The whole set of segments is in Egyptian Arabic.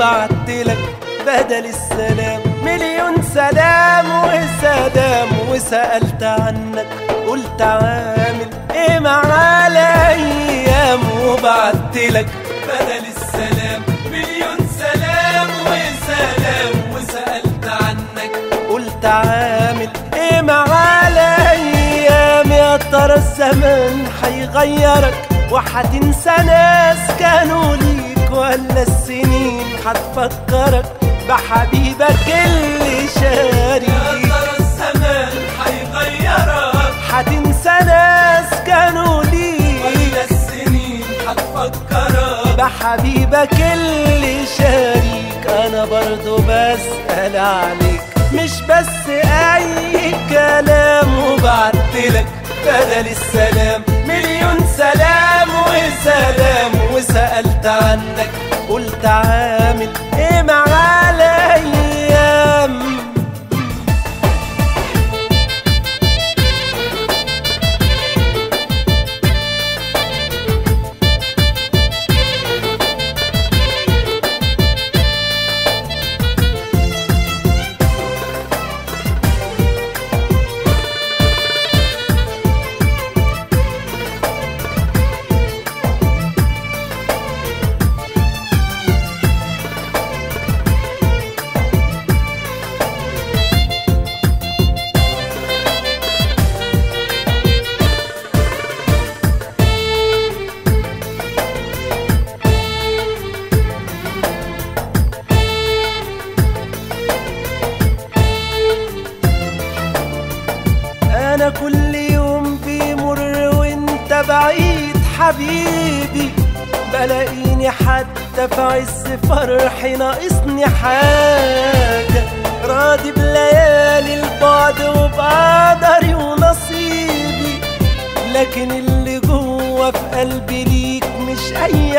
وبعتلك بدل السلام مليون سلام وسلام وسألت عنك قلت عامل ايه مع الايام وبعتلك بدل السلام مليون سلام وسلام وسألت عنك قلت عامل ايه مع الايام يا ترى الزمن هيغيرك وهتنسى ناس كانوا ليك ولا السنين هتفكرك بحبيبك اللي شاريك يا ترى الزمن هيغيرك هتنسى ناس كانوا ليك ولا السنين هتفكرك بحبيبك اللي شاريك انا برضو بسأل عليك مش بس اي كلام وبعتلك بدل السلام مليون سلام وسلام وسألت عنك قلت عامل ايه مع الايام انا كل يوم بيمر وانت بعيد حبيبي بلاقيني حتى في عز فرحي ناقصني حاجة راضي بليالي البعد وبقدري ونصيبي لكن اللي جوه في قلبي ليك مش اي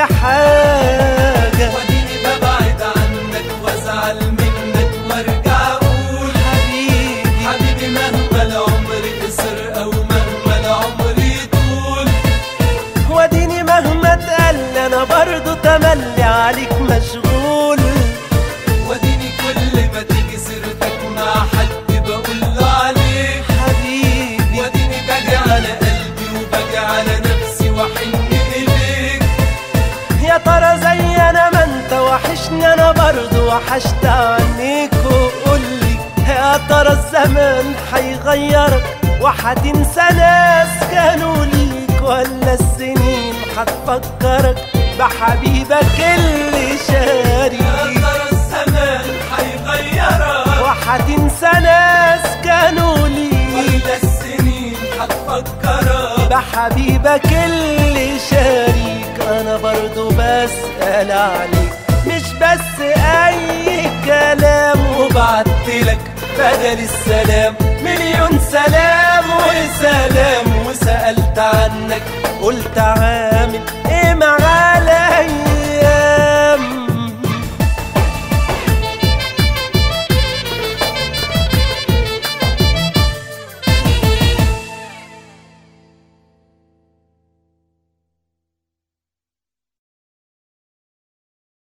حاجة وديني ببعد عنك وازعل منك وارجع اقول حبيبي حبيبي مهما العمر قصر او مهما العمر يطول وديني مهما اتقل انا برضو تملي عليك مشغول وديني كل ما تيجي سيرتك مع حد بقول له عليك حبيبي وديني باجي على قلبي وباجي على نفسي واحن اليك يا ترى زي انا ما انت وحشني انا برضو وحشت عنيك وقولي يا ترى الزمن هيغيرك وهتنسى ناس كانوا ليك ولا السنين هتفكرك بحبيبك اللي يا شاريك ترى الزمان هيغيرك وهتنسى ناس كانوا ليك ولا السنين هتفكرك بحبيبك اللي شاريك انا برضو بسأل عليك مش بس اي كلام وبعتلك بدل السلام مليون سلام وسلام وسألت عنك قلت عامل ايه مع الايام